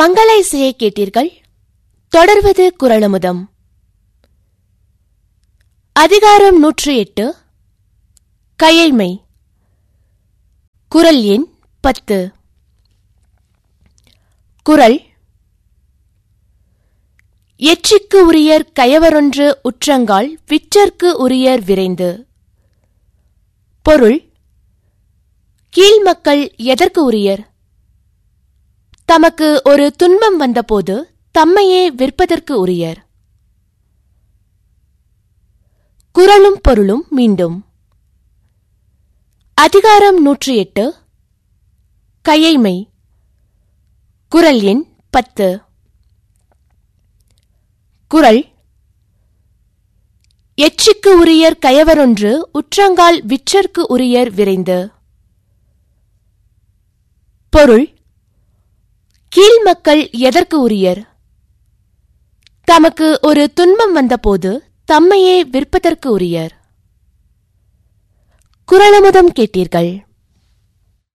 மங்கள இசையை கேட்டீர்கள் தொடர்வது குரலமுதம் அதிகாரம் நூற்றி எட்டு கையைமை குரல் எண் பத்து குரல் எச்சிக்கு உரியர் கயவரொன்று உற்றங்கால் விற்றற்கு உரியர் விரைந்து பொருள் கீழ்மக்கள் எதற்கு உரியர் தமக்கு ஒரு துன்பம் வந்தபோது தம்மையே விற்பதற்கு உரியர் குரலும் பொருளும் மீண்டும் அதிகாரம் நூற்றி எட்டு கையைமை குரல் எண் பத்து குரல் எச்சிக்கு உரியர் கயவரொன்று உற்றங்கால் விற்றற்கு உரியர் விரைந்து பொருள் கீழ்மக்கள் எதற்கு உரியர் தமக்கு ஒரு துன்பம் வந்தபோது தம்மையே விற்பதற்கு உரியர் குரலமுதம் கேட்டீர்கள்